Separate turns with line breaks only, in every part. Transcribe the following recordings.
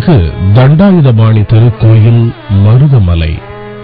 அருள்மிகு தண்டாயுதபாணி திருக்கோயில் மருதமலை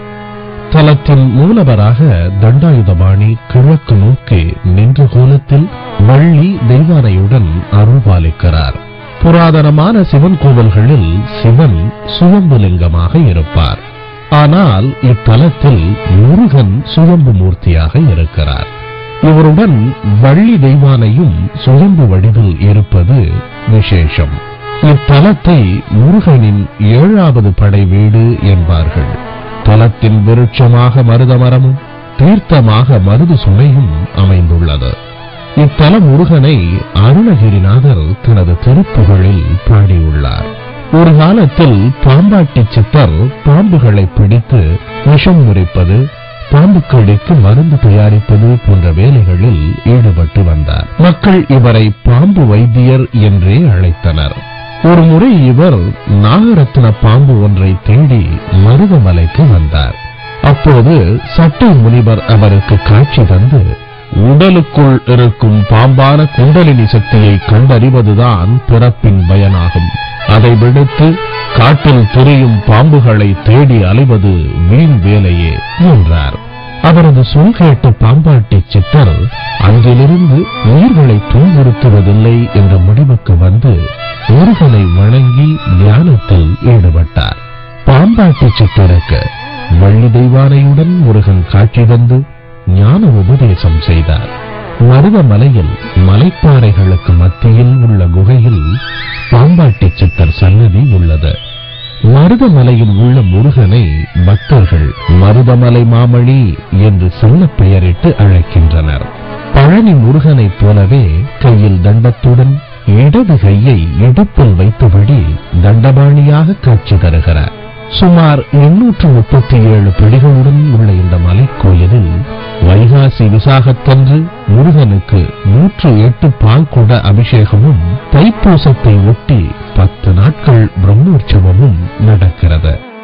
தலத்தின் மூலவராக தண்டாயுதபாணி கிழக்கு நோக்கி நின்ற கோலத்தில் வள்ளி தெய்வானையுடன் அருள்பாலிக்கிறார் புராதனமான சிவன் கோவில்களில் சிவன் சுயம்புலிங்கமாக இருப்பார் ஆனால் இத்தலத்தில் முருகன் சுயம்பு மூர்த்தியாக இருக்கிறார் இவருடன் வள்ளி தெய்வானையும் சுயம்பு வடிவில் இருப்பது விசேஷம் இத்தலத்தை முருகனின் ஏழாவது படை வீடு என்பார்கள் தலத்தின் விருட்சமாக மருதமரமும் தீர்த்தமாக மருது சுனையும் அமைந்துள்ளது இத்தல முருகனை அருணகிரிநாதர் தனது திருப்புகழில் பாடியுள்ளார் ஒரு காலத்தில் பாம்பாட்டி சித்தர் பாம்புகளை பிடித்து விஷம் முறிப்பது பாம்பு கடிக்கு மருந்து தயாரிப்பது போன்ற வேலைகளில் ஈடுபட்டு வந்தார் மக்கள் இவரை பாம்பு வைத்தியர் என்றே அழைத்தனர் ஒரு முறை இவர் நாகரத்ன பாம்பு ஒன்றை தேடி மருதமலைக்கு வந்தார் அப்போது சட்டை முனிவர் அவருக்கு காட்சி தந்து உடலுக்குள் இருக்கும் பாம்பான குண்டலினி சக்தியை கண்டறிவதுதான் பிறப்பின் பயனாகும் அதை விடுத்து காட்டில் திரியும் பாம்புகளை தேடி அலைவது வீண் வேலையே என்றார் அவரது சொல் கேட்ட பாம்பாட்டி சித்தர் அங்கிலிருந்து உயிர்களை துன்புறுத்துவதில்லை என்ற முடிவுக்கு வந்து முருகனை வணங்கி தியானத்தில் ஈடுபட்டார் பாம்பாட்டி சித்தருக்கு வள்ளி தெய்வானையுடன் முருகன் காட்சி தந்து ஞான உபதேசம் செய்தார் மருதமலையில் மலைப்பாறைகளுக்கு மத்தியில் உள்ள குகையில் பாம்பாட்டி சித்தர் சன்னதி உள்ளது மருதமலையில் உள்ள முருகனை பக்தர்கள் மருதமலை மாமணி என்று செல்ல பெயரிட்டு அழைக்கின்றனர் பழனி முருகனைப் போலவே கையில் தண்டத்துடன் இடது கையை இடுப்பில் வைத்தபடி தண்டபாணியாக காட்சி தருகிறார் சுமார் எண்ணூற்று முப்பத்தி ஏழு பிடிகளுடன் உள்ள இந்த மலைக்கோயிலில் வைகாசி விசாகத்தன்று முருகனுக்கு நூற்று எட்டு பால் குட அபிஷேகமும் தைப்பூசத்தை ஒட்டி பத்து நாட்கள் பிரம்மோற்சவமும் நடக்கிறது